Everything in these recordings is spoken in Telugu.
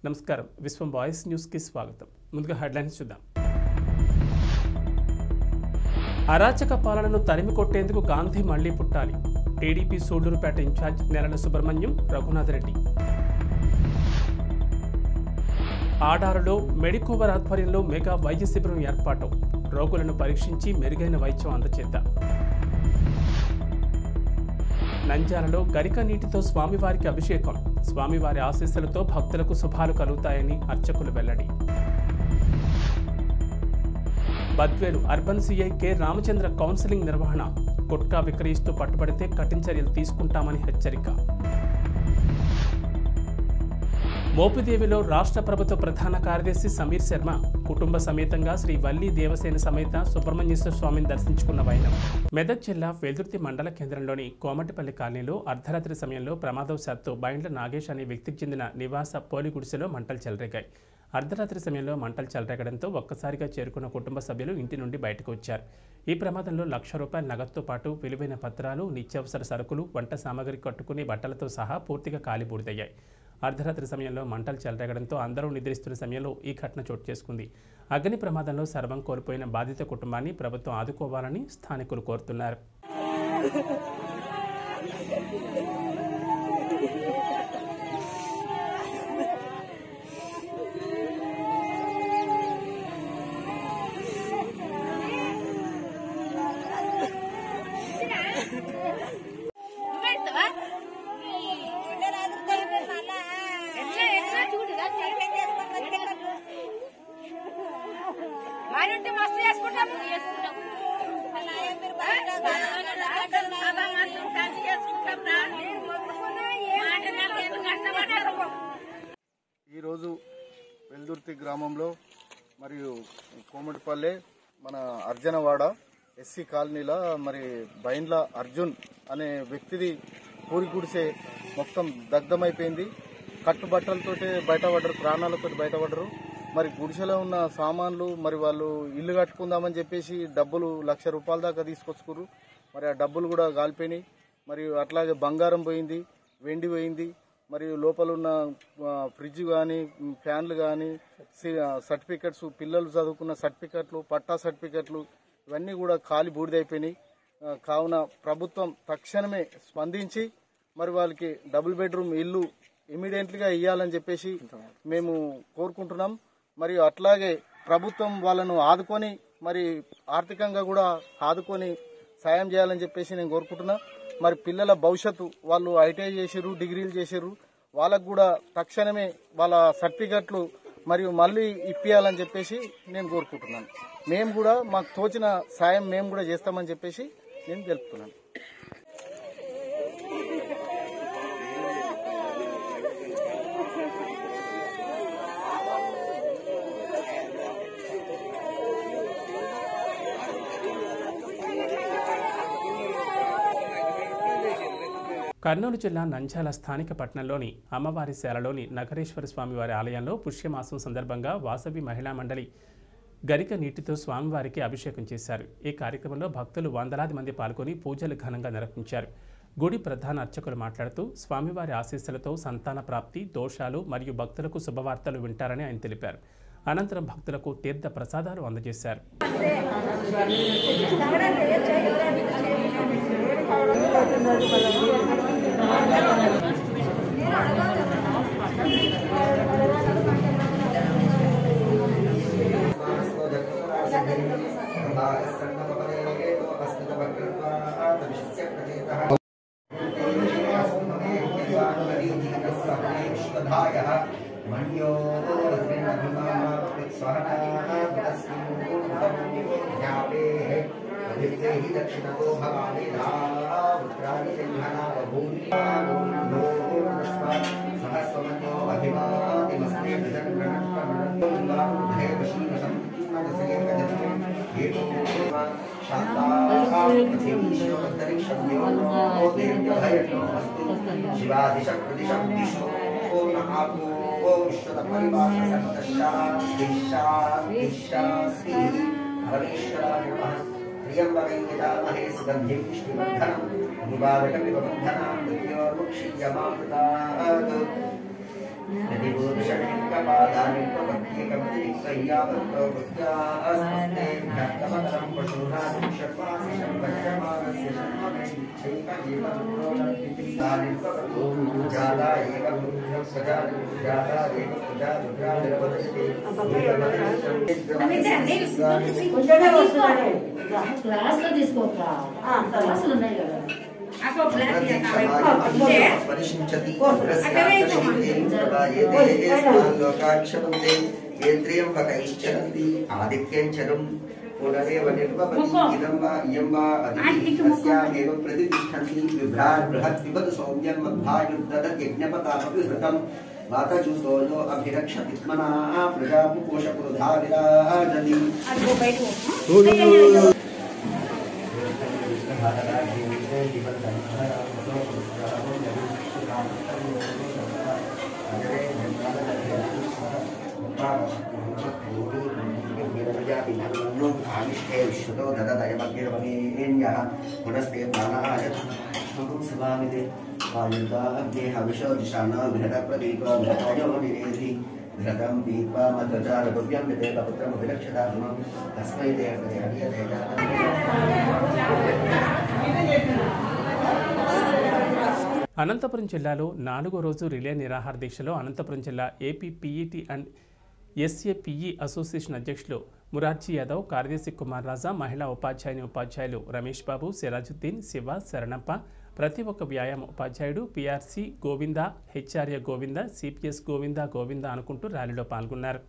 నమస్కారం విశ్వం వాయిస్ న్యూస్కి స్వాగతం ముందుగా హెడ్లైన్స్ చూద్దాం అరాచక పాలనను తరిమి కొట్టేందుకు గాంధీ మళ్లీ పుట్టాలి టీడీపీ సూళ్లూరుపేట ఇన్ఛార్జ్ నెలల సుబ్రహ్మణ్యం రఘునాథ్ రెడ్డి ఆడారులో మెడికోవర్ ఆధ్వర్యంలో మెగా వైద్య శిబిరం ఏర్పాటు రోగులను పరీక్షించి మెరుగైన వైద్యం అందచేద్దాం నంద్యాలలో గరిక నీటితో స్వామివారికి అభిషేకం స్వామివారి ఆశీస్సులతో భక్తులకు శుభాలు కలుగుతాయని అర్చకులు వెల్లడి Badvel urban CI K Ramachandra counselling నిర్వహణ గుట్కా విక్రయిస్తూ పట్టుబడితే కఠిన చర్యలు తీసుకుంటామని హెచ్చరిక మోపిదేవిలో రాష్ట్ర ప్రభుత్వ ప్రధాన కార్యదర్శి సమీర్ శర్మ కుటుంబ సమేతంగా శ్రీ వల్లి దేవసేన సమేత సుబ్రహ్మణ్యేశ్వర స్వామిని దర్శించుకున్న వైనం మెదక్ జిల్లా వెదుర్తి మండల కేంద్రంలోని కోమటిపల్లి కాలనీలో అర్ధరాత్రి సమయంలో ప్రమాదవశాత్తు బైండ్ల నాగేష్ అనే వ్యక్తికి చెందిన నివాస పోలి గుడిసెలో మంటలు చెలరేగాయి అర్ధరాత్రి సమయంలో మంటలు చెలరేగడంతో ఒక్కసారిగా చేరుకున్న కుటుంబ సభ్యులు ఇంటి నుండి బయటకు వచ్చారు ఈ ప్రమాదంలో లక్ష రూపాయల నగదుతో పాటు విలువైన పత్రాలు నిత్యావసర సరుకులు వంట సామాగ్రి కట్టుకునే బట్టలతో సహా పూర్తిగా కాలిబూడిదయ్యాయి అర్ధరాత్రి సమయంలో మంటలు చెలరేగడంతో అందరూ నిద్రిస్తున్న సమయంలో ఈ ఘటన చోటు చేసుకుంది అగ్ని ప్రమాదంలో సర్వం కోల్పోయిన బాధిత కుటుంబాన్ని ప్రభుత్వం ఆదుకోవాలని స్థానికులు కోరుతున్నారు నువ్వెడతావా? ఎట్లా ఎట్లా చూడు రా, మానుంటే మస్తు చేసుకుంటాము చేసుకుంటాం ఈరోజు వెల్దుర్తి గ్రామంలో మరియు కోమటిపల్లె మన అర్జనవాడ ఎస్సీ కాలనీలో మరి బైండ్ల అర్జున్ అనే వ్యక్తిది పూరి గుడిసే మొత్తం దగ్ధమైపోయింది కట్టుబట్టలతోటే బయటపడ్డరు ప్రాణాలతో బయటపడ్డరు మరి గుడిసెలో ఉన్న సామాన్లు మరి వాళ్ళు ఇల్లు కట్టుకుందామని చెప్పేసి డబ్బులు లక్ష రూపాయల దాకా తీసుకొచ్చుకురు మరి ఆ డబ్బులు కూడా కాలిపోయినాయి మరియు అట్లాగే బంగారం పోయింది వెండి పోయింది మరియు లోపల ఉన్న ఆ, ఫ్రిడ్జ్ కానీ ఫ్యాన్లు కానీ సర్టిఫికెట్స్ పిల్లలు చదువుకున్న సర్టిఫికెట్లు పట్టా సర్టిఫికెట్లు ఇవన్నీ కూడా ఖాళీ బూడిదైపోయినాయి ఆ, కావున ప్రభుత్వం తక్షణమే స్పందించి మరి వాళ్ళకి డబుల్ బెడ్రూమ్ ఇల్లు ఇమీడియట్లీగా ఇవ్వాలని చెప్పేసి మేము కోరుకుంటున్నాం మరియు అట్లాగే ప్రభుత్వం వాళ్ళను ఆదుకొని మరి ఆర్థికంగా కూడా ఆదుకొని సాయం చేయాలని చెప్పేసి నేను కోరుకుంటున్నా మరి పిల్లల భవిష్యత్తు వాళ్ళు ఐటీఐ చేసారు డిగ్రీలు చేసారు వాళ్ళకు కూడా తక్షణమే వాళ్ళ సర్టిఫికెట్లు మరియు మళ్ళీ ఇప్పియాలని చెప్పేసి నేను కోరుకుంటున్నాను మేము కూడా మాకు తోచిన సాయం మేము కూడా చేస్తామని చెప్పేసి నేను తెలుపుతున్నాను కర్నూలు జిల్లా నంద్యాల స్థానిక పట్టణంలోని అమ్మవారి శాలలోని నగరేశ్వర స్వామివారి ఆలయంలో పుష్యమాసం సందర్భంగా వాసవి మహిళా మండలి గరిక నీటితో స్వామివారికి అభిషేకం చేశారు ఈ కార్యక్రమంలో భక్తులు వందలాది మంది పాల్గొని పూజలు ఘనంగా నిర్వహించారు గుడి ప్రధాన అర్చకులు మాట్లాడుతూ స్వామివారి ఆశీస్సులతో సంతాన ప్రాప్తి దోషాలు మరియు భక్తులకు శుభవార్తలు వింటారని ఆయన తెలిపారు అనంతరం భక్తులకు తీర్థ ప్రసాదాలు అందజేశారు దక్షిణతో భవాని రాత్రాని సింహనాభూమి సహస్వమన్యో అభిమాతిమస్మే శివాదిశ ప్రదిశం దిశో మహాభూ విశ్వద పరివార సంతశాంతిశాంతిశాంతి పరమేశ్వరాయ నమః ప్రియంబకైకజామహే సుగంధిం పుష్టివర్ధనం నివారకమివ బంధనాం మృత్యోర్ముక్షీయమామృతాత్ కొంచెమే వస్తున్నాడే క్లాస్ లో తీసుకోక క్లాసులు ఉన్నాయి కదా అక్కడ బ్లాక్ ఇదే పరిశించతి లోకాక్షరంతి ఆదిత్యంచరం పునరేవ నిర్వపతి ఇదం వా ఇయం వా అదితి అస్యామేవ ప్రతిష్ఠంతి విభ్రాట్ బృహత్ విపద సౌమ్యం మద్భాయుద్ధత యజ్ఞపతామపి హృతం వాతజూతోజో అభిరక్షతిత్మనా ప్రజాపుకోశపురుధా విరాజతి అదిగో బయట పునస్తే ప్రాణాయ శుభామితే వాయుదాగ్నే హవిషో దిశాన విహత ప్రదీప విహతయో నివేది ఘృతం దీపా మధ్వచారభవ్యం విదేవ పుత్రం విలక్షతాత్మం తస్మై దేవతే అడియతే అనంతపురం జిల్లాలో నాలుగో రోజు రిలే నిరాహార దీక్షలో అనంతపురం జిల్లా AP PET and SAPE association అధ్యక్షులు మురార్జీ యాదవ్ కార్యదర్శి కుమార్ రాజా మహిళా ఉపాధ్యాయుని ఉపాధ్యాయులు రమేష్ బాబు సిరాజుద్దీన్ శివ శరణప్ప ప్రతి ఒక్క వ్యాయామ ఉపాధ్యాయుడు PRC Govinda HRA Govinda CPS Govinda Govinda అనుకుంటూ ర్యాలీలో పాల్గొన్నారు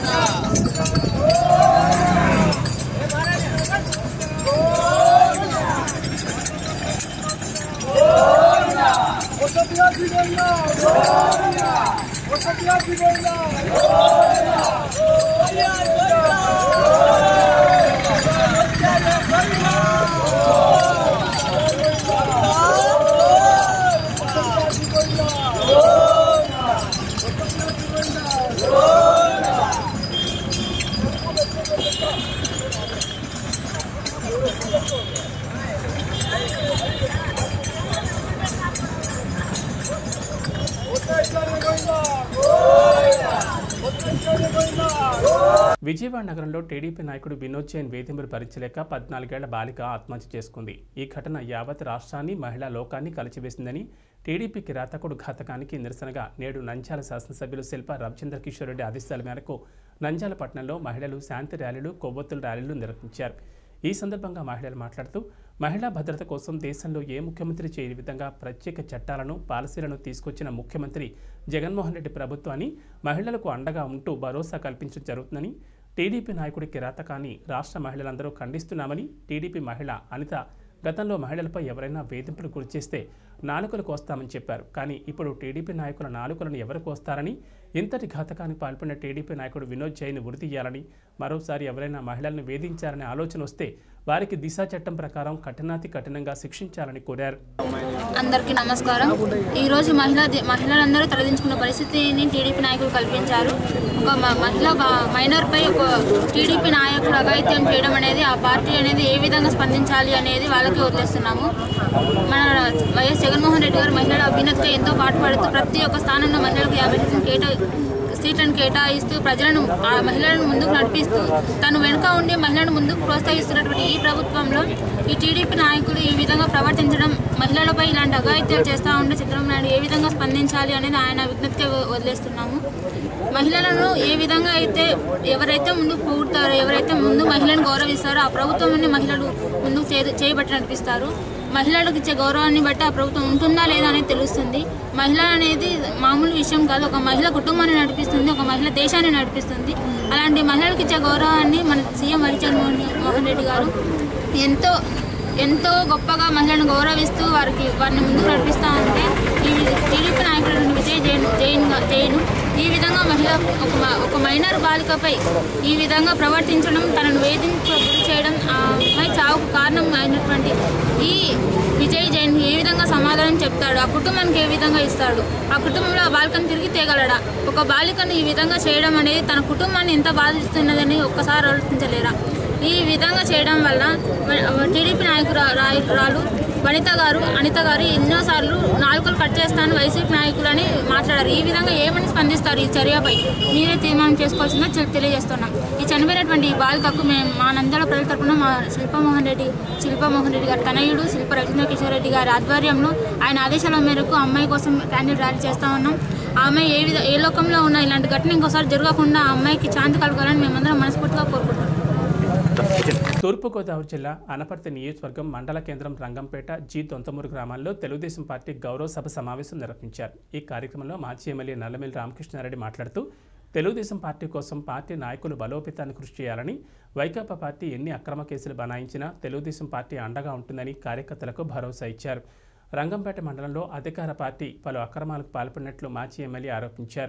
విజయవాడ నగరంలో టీడీపీ నాయకుడు వినోద్ జైన్ వేధింపులు భరించలేక పద్నాలుగేళ్ల బాలిక ఆత్మహత్య చేసుకుంది ఈ ఘటన యావత్ రాష్ట్రాన్ని మహిళా లోకాన్ని కలిచివేసిందని టీడీపీ కిరాతకుడు ఘాతకానికి నిరసనగా నేడు నంద్యాల శాసనసభ్యులు శిల్ప రవిచంద్ర కిషోర్ రెడ్డి ఆదేశాల మేరకు నంద్యాల పట్టణంలో మహిళలు శాంతి ర్యాలీలు కొవ్వొత్తుల ర్యాలీలు నిర్వహించారు ఈ సందర్భంగా మహిళలు మాట్లాడుతూ మహిళా భద్రత కోసం దేశంలో ఏ ముఖ్యమంత్రి చేయని విధంగా ప్రత్యేక చట్టాలను పాలసీలను తీసుకొచ్చిన ముఖ్యమంత్రి జగన్మోహన్ రెడ్డి ప్రభుత్వాన్ని మహిళలకు అండగా ఉంటూ భరోసా కల్పించడం జరుగుతుందని టీడీపీ నాయకుడి కిరాతకాన్ని రాష్ట్ర మహిళలందరూ ఖండిస్తున్నామని టీడీపీ మహిళ అనిత గతంలో మహిళలపై ఎవరైనా వేధింపులు గురిచేస్తే నాలుకలు కోస్తామని చెప్పారు కానీ ఇప్పుడు టీడీపీ నాయకుల నాలుకలను ఎవరు కోస్తారని ఇంతటి ఘాతకానికి పాల్పడిన టీడీపీ నాయకుడు వినోద్ జైన్ ఉరితీయాలని మరోసారి ఎవరైనా మహిళలను వేధించారనే ఆలోచన వస్తే వారికి దిశ చట్టం ప్రకారం కఠినాతి కఠినంగా శిక్షించాలని కోరారు అందరికీ నమస్కారం ఈరోజు మహిళా మహిళలందరూ తలదించుకున్న పరిస్థితిని టీడీపీ నాయకులు కల్పించారు ఒక మ- మహిళ ఒక మైనర్పై ఒక టీడీపీ నాయకుడు అఘాయిత్యం చేయడం అనేది ఆ పార్టీ అనేది ఏ విధంగా స్పందించాలి అనేది వాళ్ళకే వదిలేస్తున్నాము మన వైఎస్ జగన్మోహన్ రెడ్డి గారు మహిళల అభ్యున్నతిగా ఎంతో పాటుపడుతూ ప్రతి ఒక్క స్థానంలో మహిళలకు యాభై శాతం కేటా సీట్లను కేటాయిస్తూ ప్రజలను ఆ మహిళలను ముందుకు నడిపిస్తూ తను వెనుక ఉండి మహిళలను ముందుకు ప్రోత్సహిస్తున్నటువంటి ఈ ప్రభుత్వంలో ఈ టీడీపీ నాయకులు ఈ విధంగా ప్రవర్తించడం మహిళలపై ఇలాంటి అఘాయిత్యాలు చేస్తూ ఉంటే చంద్రబాబు నాయుడు ఏ విధంగా స్పందించాలి అనేది ఆయన విజ్ఞప్తిగా వ- వదిలేస్తున్నాము మహిళలను ఏ విధంగా అయితే ఎవరైతే ముందుకు పూడతారో ఎవరైతే ముందు మహిళను గౌరవిస్తారో ఆ ప్రభుత్వాన్ని మహిళలు ముందుకు చే చేయబట్టి నడిపిస్తారు మహిళలకు ఇచ్చే గౌరవాన్ని బట్టి ఆ ప్రభుత్వం ఉంటుందా లేదా అనేది తెలుస్తుంది మహిళ అనేది మామూలు విషయం కాదు ఒక మహిళ కుటుంబాన్ని నడిపిస్తుంది ఒక మహిళ దేశాన్ని నడిపిస్తుంది అలాంటి మహిళలకు ఇచ్చే గౌరవాన్ని మన సీఎం వైఎస్ జగన్మోహన్ మోహన్ రెడ్డి గారు ఎంతో ఎంతో గొప్పగా మహిళలను గౌరవిస్తూ వారికి వారిని ముందుకు నడిపిస్తూ ఉంటే ఈ టీడీపీ నాయకుడు విజయ్ జైన్ జైన్ జైన్ ఈ విధంగా మహిళ ఒక మ- ఒక మైనర్ బాలికపై ఈ విధంగా ప్రవర్తించడం తనను వేధించ గురి చేయడం ఆ అమ్మాయి చావుకు కారణం అయినటువంటి ఈ విజయ్ జైన్ ఏ విధంగా సమాధానం చెప్తాడు ఆ కుటుంబానికి ఏ విధంగా ఇస్తాడు ఆ కుటుంబంలో ఆ బాలికను తిరిగి తేగలడా ఒక బాలికను ఈ విధంగా చేయడం అనేది తన కుటుంబాన్ని ఎంత బాధిస్తున్నదని ఒక్కసారి ఆలోచించలేరా ఈ విధంగా చేయడం వల్ల టీడీపీ నాయకురాలు వనిత గారు అనిత గారు ఎన్నోసార్లు నాలుకలు కట్ చేస్తాను వైసీపీ నాయకులని మాట్లాడారు ఈ విధంగా ఏమని స్పందిస్తారు ఈ చర్యపై మీరే తీర్మానం చేసుకోవాల్సిందో తె- తెలియజేస్తున్నాం ఈ చనిపోయినటువంటి ఈ బాలికకు మేము మా నంద్యాల ప్రజల తరపున మా శిల్పమోహన్ రెడ్డి శిల్పమోహన్ రెడ్డి గారి తనయుడు శిల్ప రవీంద్ర కిషోర్ రెడ్డి గారి ఆధ్వర్యంలో ఆయన ఆదేశాల మేరకు అమ్మాయి కోసం క్యాండిల్ ర్యాలీ చేస్తా ఉన్నాం ఆ అమ్మాయి ఏ విధ ఏ లోకంలో ఉన్న ఇలాంటి ఘటన ఇంకోసారి జరగకుండా ఆ అమ్మాయికి శాంతి కలగాలని మేమందరం మనస్ఫూర్తిగా కోరుకుంటున్నాం తూర్పుగోదావరి జిల్లా అనపర్తి నియోజకవర్గం మండల కేంద్రం రంగంపేట జి దొంతమూరు గ్రామాల్లో తెలుగుదేశం పార్టీ గౌరవ సభ సమావేశం నిర్వహించారు ఈ కార్యక్రమంలో మాజీ ఎమ్మెల్యే నల్లమిల్లి రామకృష్ణారెడ్డి మాట్లాడుతూ తెలుగుదేశం పార్టీ కోసం పార్టీ నాయకులు బలోపేతాన్ని కృషి చేయాలని వైకాపా పార్టీ ఎన్ని అక్రమ కేసులు బనాయించినా తెలుగుదేశం పార్టీ అండగా ఉంటుందని కార్యకర్తలకు భరోసా ఇచ్చారు రంగంపేట మండలంలో అధికార పార్టీ పలు అక్రమాలకు పాల్పడినట్లు మాజీ ఎమ్మెల్యే ఆరోపించారు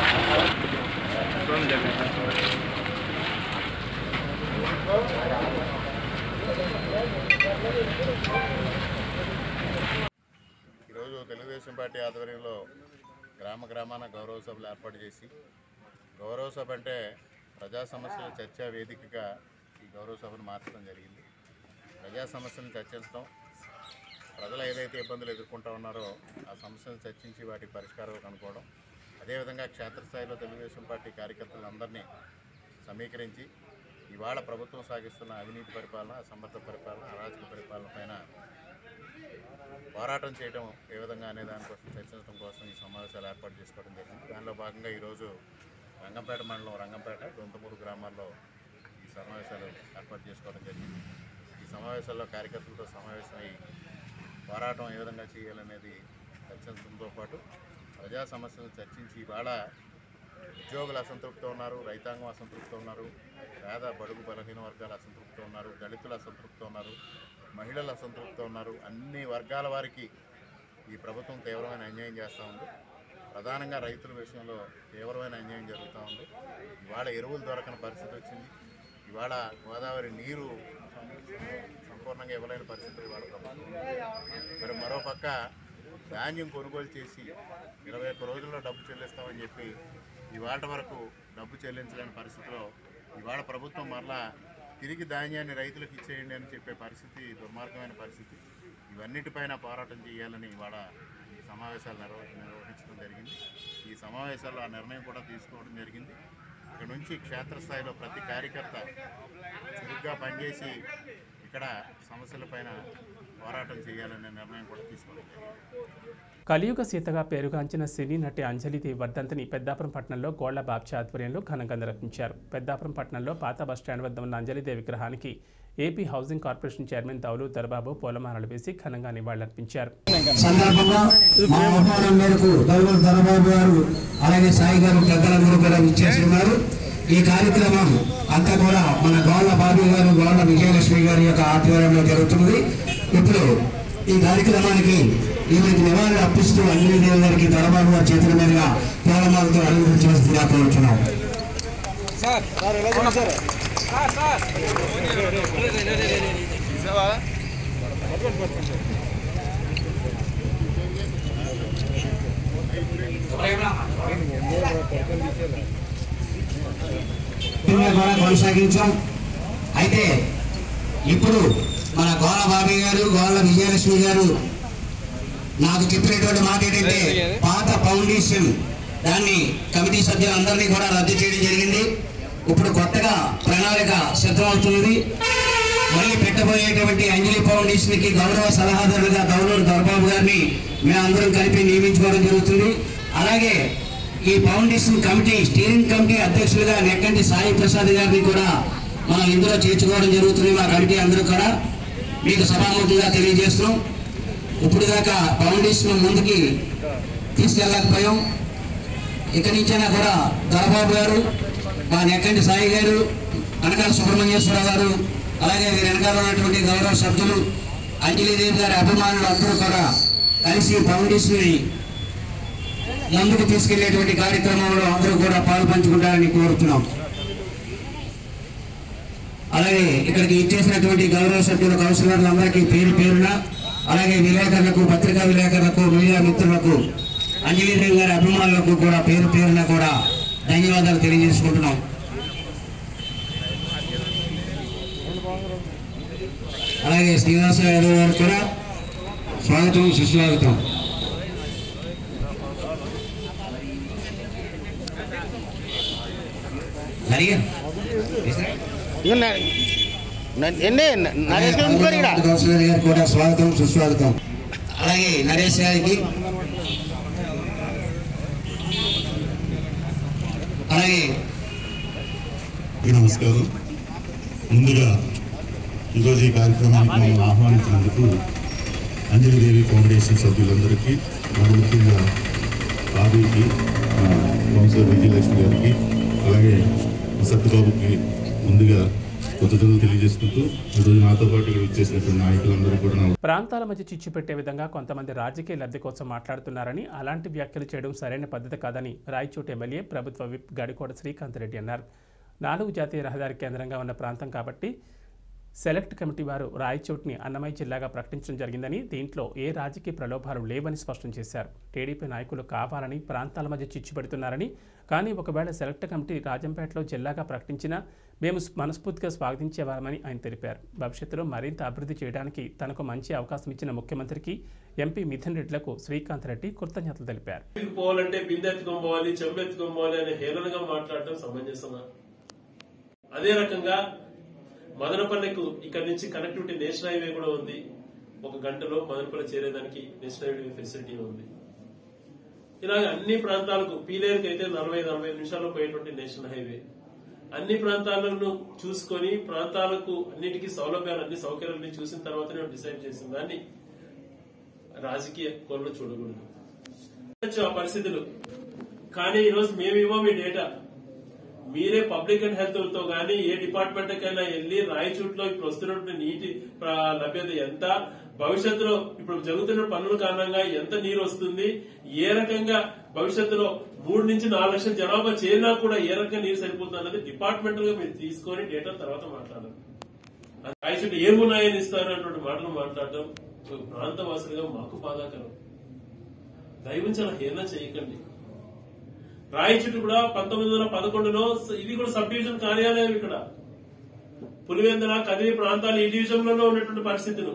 ఈరోజు తెలుగుదేశం పార్టీ ఆధ్వర్యంలో గ్రామ గ్రామాన గౌరవ సభలు ఏర్పాటు చేసి గౌరవ సభ అంటే ప్రజా సమస్యల చర్చా వేదికగా ఈ గౌరవ సభను మార్చడం జరిగింది ప్రజా సమస్యలను చర్చించడం ప్రజలు ఏదైతే ఇబ్బందులు ఎదుర్కొంటూ ఉన్నారో ఆ సమస్యలను చర్చించి వాటి పరిష్కారం కనుక్కోవడం అదేవిధంగా క్షేత్రస్థాయిలో తెలుగుదేశం పార్టీ కార్యకర్తలందరినీ సమీకరించి ఇవాళ ప్రభుత్వం సాగిస్తున్న అవినీతి పరిపాలన అసమర్థ పరిపాలన అరాచక పరిపాలన పైన పోరాటం చేయడం ఏ విధంగా అనే దానికోసం చర్చించడం కోసం ఈ సమావేశాలు ఏర్పాటు చేసుకోవడం జరిగింది దానిలో భాగంగా ఈరోజు రంగంపేట మండలం రంగంపేట దొంతమూరు గ్రామాల్లో ఈ సమావేశాలు ఏర్పాటు చేసుకోవడం జరిగింది ఈ సమావేశాల్లో కార్యకర్తలతో సమావేశమై పోరాటం ఏ విధంగా చేయాలనేది చర్చించడంతో పాటు ప్రజా సమస్యలను చర్చించి ఇవాళ ఉద్యోగులు అసంతృప్తితో ఉన్నారు రైతాంగం అసంతృప్తితో ఉన్నారు పేద బడుగు బలహీన వర్గాలు అసంతృప్తితో ఉన్నారు దళితులు అసంతృప్తితో ఉన్నారు మహిళలు అసంతృప్తితో ఉన్నారు అన్ని వర్గాల వారికి ఈ ప్రభుత్వం తీవ్రమైన అన్యాయం చేస్తూ ఉంది ప్రధానంగా రైతుల విషయంలో తీవ్రమైన అన్యాయం జరుగుతూ ఉంది ఇవాళ ఎరువులు దొరకని పరిస్థితి వచ్చింది ఇవాళ గోదావరి నీరు సంపూర్ణంగా ఇవ్వలేని పరిస్థితులు ఇవాళ ప్రభుత్వం ఉంది. మరి మరోపక్క ధాన్యం కొనుగోలు చేసి ఇరవై ఒక్క రోజుల్లో డబ్బు చెల్లిస్తామని చెప్పి ఇవాళ వరకు డబ్బు చెల్లించలేని పరిస్థితిలో ఇవాళ ప్రభుత్వం మరలా తిరిగి ధాన్యాన్ని రైతులకు ఇచ్చేయండి అని చెప్పే పరిస్థితి దుర్మార్గమైన పరిస్థితి ఇవన్నిటిపైన పోరాటం చేయాలని ఇవాళ ఈ సమావేశాలు నిర్వ నిర్వహించడం జరిగింది ఈ సమావేశాల్లో ఆ నిర్ణయం కూడా తీసుకోవడం జరిగింది ఇక్కడ నుంచి క్షేత్రస్థాయిలో ప్రతి కార్యకర్త చురుగ్గా పనిచేసి ఇక్కడ సమస్యలపైన పోరాటం చేయాలనే నిర్ణయం కూడా తీసుకోవడం జరిగింది కలియుగ సీతగా పేరుగాంచిన సినీ నటి అంజలిది వర్ధంతిని పెద్దాపురం పట్టణంలో గోళ్ల బాబ్చా ఆధ్వర్యంలో ఘనంగా నిర్వహించారు పెద్దాపురం పట్టణంలో పాత బస్టాండ్ వద్ద ఉన్న అంజలిదేవి విగ్రహానికి AP housing corporation chairman Dowlu Darbabu పూలమాలలు వేసి ఘనంగా నివాళులర్పించారు సందర్భంగా మా ఆహ్వానం మేరకు గౌరవ ధనబాబు గారు అలాగే సాయి గారు పెద్దలందరూ కూడా ఇచ్చేస్తున్నారు ఈ కార్యక్రమం అంతా కూడా మన గోళ్ళ బాబు గారు గోళ్ళ విజయలక్ష్మి గారి యొక్క ఆధ్వర్యంలో జరుగుతుంది ఇప్పుడు ఈ కార్యక్రమానికి ఈమెకి నివాళులు అర్పిస్తూ అంజనీదేవి గారికి ధనబాబు గారి చేతుల మీదుగా పూలమాలతో అడుగు చేస్తుందిగా కోరుచున్నాం దీన్ని కూడా కొనసాగించాం అయితే ఇప్పుడు మన గోళ్ళ బాబీ గారు గోళ్ళ విజయలక్ష్మి గారు నాకు చెప్పినటువంటి మాట ఏంటంటే పాత ఫౌండేషన్ దాన్ని కమిటీ సభ్యులందరినీ కూడా రద్దు చేయడం జరిగింది ఇప్పుడు కొత్తగా ప్రణాళిక సిద్ధమవుతుంది మళ్ళీ పెట్టబోయేటువంటి అంజలి ఫౌండేషన్ కి గౌరవ సలహాదారులుగా గౌరవ దొరబాబు గారిని మేమందరం కలిపి నియమించుకోవడం జరుగుతుంది అలాగే ఈ ఫౌండేషన్ కమిటీ స్టీరింగ్ కమిటీ అధ్యక్షులుగా నెక్కంటి సాయి ప్రసాద్ గారిని కూడా మనం ఇందులో చేర్చుకోవడం జరుగుతుంది మా కమిటీ అందరూ కూడా మీకు సభాముఖంగా తెలియజేస్తున్నాం ఇప్పుడు దాకా ఫౌండేషన్ ముందుకి తీసుకెళ్ళకపోయాం ఇక్కడి నుంచైనా కూడా దొరబాబు గారు మా నెక్కంటి సాయి గారు అనకాల సుబ్రహ్మణ్యేశ్వరరావు గారు అలాగే వీరి వెనకాల ఉన్నటువంటి గౌరవ సభ్యులు అంజలిదేవి గారి అభిమానులు అందరూ కూడా కలిసి ఫౌండేషన్ ముందుకు తీసుకెళ్లేటువంటి కార్యక్రమంలో అందరూ కూడా పాలు పంచుకుంటారని కోరుతున్నాం అలాగే ఇక్కడికి ఇచ్చేసినటువంటి గౌరవ సభ్యుల కౌన్సిలర్లందరికీ పేరు పేరున అలాగే విలేకరులకు పత్రికా విలేకరులకు మీడియా మిత్రులకు అంజలిదేవి గారి అభిమానులకు కూడా పేరు పేరున కూడా ధన్యవాదాలు తెలియజేసుకుంటున్నాం అలాగే శ్రీనివాస యాదవ్ గారు కూడా స్వాగతం సుస్వాగతం అడిగా ఎన్నే నరేష్ గారు ఇంకోరు ఈడ. కౌన్సిలర్ గారు కూడా స్వాగతం సుస్వాగతం అలాగే నరేష్ గారికి అలాగే నమస్కారం ముందుగా ఈరోజు ఈ కార్యక్రమానికి మమ్మల్ని ఆహ్వానించినందుకు అంజలిదేవి ఫౌండేషన్ సభ్యులందరికీ మరి ముఖ్యంగా బాబీకి ఆ, కౌన్సిలర్ విజయలక్ష్మి గారికి అలాగే సత్యబాబుకి ముందుగా కృతజ్ఞతలు తెలియజేసుకుంటూ ఈరోజు నాతో పాటు ఇక్కడ వచ్చేసినటువంటి నాయకులందరూ కూడా నా ప్రాంతాల మధ్య చిచ్చు పెట్టే విధంగా కొంతమంది రాజకీయ లబ్ధి కోసం మాట్లాడుతున్నారని అలాంటి వ్యాఖ్యలు చేయడం సరైన పద్ధతి కాదని రాయచోటి ఎమ్మెల్యే ప్రభుత్వ విప్ గడికోట శ్రీకాంత్ రెడ్డి అన్నారు నాలుగు జాతీయ రహదారి కేంద్రంగా ఉన్న ప్రాంతం కాబట్టి సెలెక్ట్ కమిటీ వారు రాయచోటిని అన్నమయ్య జిల్లాగా ప్రకటించడం జరిగిందని దీంట్లో ఏ రాజకీయ ప్రలోభాలు లేవని స్పష్టం చేశారు టీడీపీ నాయకులు కావాలని ప్రాంతాల మధ్య చిచ్చు పెడుతున్నారని కానీ ఒకవేళ సెలెక్ట్ కమిటీ రాజంపేటలో జిల్లాగా ప్రకటించినా మేము మనస్ఫూర్తిగా స్వాగతించేవారమని ఆయన తెలిపారు భవిష్యత్తులో మరింత అభివృద్ధి చేయడానికి తనకు మంచి అవకాశం ఇచ్చిన ముఖ్యమంత్రికి ఎంపీ మిథున్ రెడ్డిలకు శ్రీకాంత్ రెడ్డి కృతజ్ఞతలు తెలిపారు ఇంటికి పోవాలంటే బిందె ఎత్తుకొని పోవాలి చెంబు ఎత్తుకొని పోవాలి అనే హేళనగా మాట్లాడటం సమంజసమా అదే రకంగా మదనపల్లెకు ఇక్కడ నుంచి కనెక్టివిటీ నేషనల్ హైవే కూడా ఉంది ఒక గంటలో మదనపల్లి చేరేదానికి నేషనల్ హైవే ఫెసిలిటీ ఉంది ఇలాగ అన్ని ప్రాంతాలకు పీలేరుకి అయితే నలభై నలభై నిమిషాల్లో పోయేటువంటి నేషనల్ హైవే అన్ని ప్రాంతాలను చూసుకొని ప్రాంతాలకు అన్నిటికీ సౌలభ్యాలు అన్ని సౌకర్యాలని చూసిన తర్వాతనే డిసైడ్ చేసిన దాన్ని రాజకీయ కోణంలో చూడకూడదు ఉండొచ్చు ఆ పరిస్థితులు కానీ ఈరోజు మేము ఇవ్వం ఈ డేటా మీరే పబ్లిక్ అండ్ హెల్త్ తో గానీ ఏ డిపార్ట్మెంట్ కైనా వెళ్ళి రాయచూట్లో ఇప్పుడు వస్తున్నటువంటి నీటి ప్ర- లభ్యత ఎంత భవిష్యత్తులో ఇప్పుడు జరుగుతున్న పనుల కారణంగా ఎంత నీరు వస్తుంది ఏ రకంగా భవిష్యత్తులో మూడు నుంచి నాలుగు లక్షల జనాభా చేరినా కూడా ఏ రకంగా నీరు సరిపోతుంది అన్నది డిపార్ట్మెంటల్ గా మీరు తీసుకొని డేటా తర్వాత మాట్లాడాలి రాయచూటి ఏమున్నాయని ఇస్తారు అన్నటువంటి మాటలు మాట్లాడటం ప్రాంతవాసులుగా మాకు బాధాకరం దైవం చాలా హేళన చేయకండి రాయచుట్టు కూడా పంతొమ్మిది వందల పదకొండులో ఇది కూడా సబ్ డివిజన్ కార్యాలయం ఇక్కడ పులివెందుల కదిరి ప్రాంతాలు ఈ డివిజన్ లోనే ఉన్నటువంటి పరిస్థితులు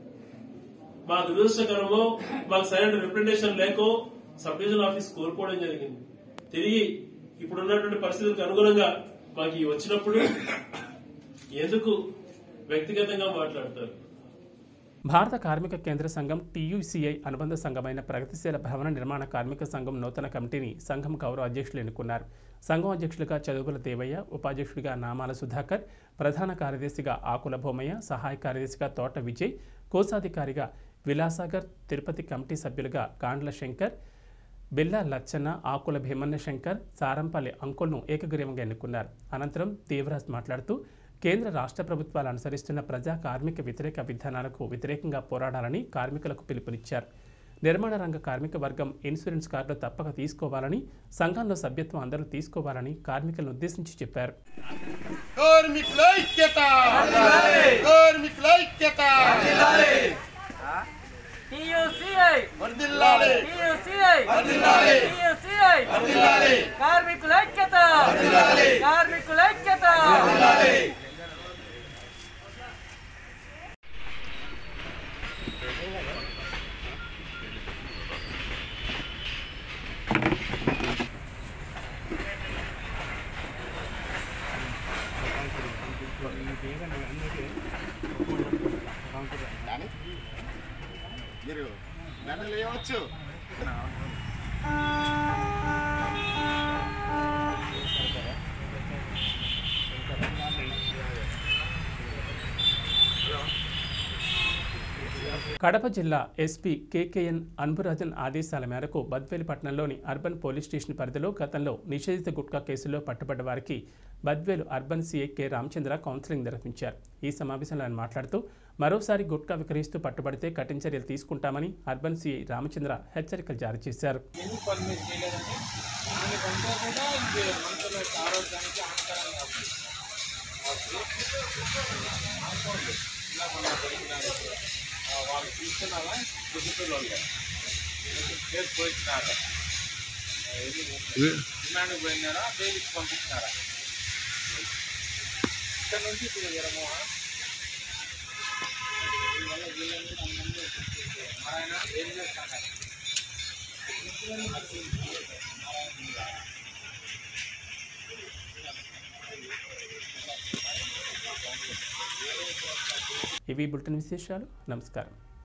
మా దురదృష్టకరమో మాకు సరైన రిప్రజెంటేషన్ లేకో సబ్ డివిజన్ ఆఫీస్ కోల్పోవడం జరిగింది తిరిగి ఇప్పుడు ఉన్నటువంటి పరిస్థితులకు అనుగుణంగా మాకు ఇవి వచ్చినప్పుడు ఎందుకు వ్యక్తిగతంగా మాట్లాడతారు భారత కార్మిక కేంద్ర సంఘం టీయూసీఐ అనుబంధ సంఘమైన ప్రగతిశీల భవన నిర్మాణ కార్మిక సంఘం నూతన కమిటీని సంఘం గౌరవ అధ్యక్షులు ఎన్నుకున్నారు సంఘం అధ్యక్షులుగా చదువుల దేవయ్య ఉపాధ్యక్షుడిగా నామాల సుధాకర్ ప్రధాన కార్యదర్శిగా ఆకుల భూమయ్య సహాయ కార్యదర్శిగా తోట విజయ్ కోశాధికారిగా విలాసాగర్ తిరుపతి కమిటీ సభ్యులుగా గాండ్ల శంకర్ బిల్లా లచ్చన్న ఆకుల భీమన్న శంకర్ సారంపల్లి అంకుల్ను ఏకగ్రీవంగా ఎన్నుకున్నారు అనంతరం దేవరాజ్ మాట్లాడుతూ కేంద్ర రాష్ట్ర ప్రభుత్వాలు అనుసరిస్తున్న ప్రజా కార్మిక వ్యతిరేక విధానాలకు వ్యతిరేకంగా పోరాడాలని కార్మికులకు పిలుపునిచ్చారు నిర్మాణ రంగ కార్మిక వర్గం ఇన్సూరెన్స్ కార్డులు తప్పక తీసుకోవాలని సంఘంలో సభ్యత్వం అందరూ తీసుకోవాలని కార్మికులను ఉద్దేశించి చెప్పారు కార్మికుల ఐక్యత కార్మికుల ఐక్యత వర్ధిల్లాలి వర్ధిల్లాలి కార్మికుల ఐక్యత కార్మికుల ఐక్యత మీరు నన్ను లేవచ్చు కడప జిల్లా ఎస్పీ కేకేఎన్ అన్బురాజన్ ఆదేశాల మేరకు బద్వేలు పట్టణంలోని అర్బన్ పోలీస్ స్టేషన్ పరిధిలో గతంలో నిషేధిత గుట్కా కేసులో పట్టుబడ్డ వారికి Badvel urban CI K Ramachandra counselling నిర్వహించారు ఈ సమావేశంలో ఆయన మాట్లాడుతూ మరోసారి గుట్కా విక్రయిస్తూ పట్టుబడితే కఠిన చర్యలు తీసుకుంటామని అర్బన్ సీఐ రామచంద్ర హెచ్చరికలు జారీ చేశారు ఎందుకు పర్మిట్ చేయలేదంటే దీనికంటే కూడా ఇది మనుషుల ఆరోగ్యానికి హానికరం కాబట్టి అనుకోండి ఇలా మన జరిగిన వాళ్ళు తీసుకున్నారా డిజిటల్ వాళ్ళు కేసు పోయించినారా డిమాండ్ పోయినారా బెయిల్కి పంపించినారా ఇక్కడ నుంచి ఇప్పుడు జరము ఆయన ఏం చేస్తాడు ఇవి బులెటిన్ విశేషాలు నమస్కారం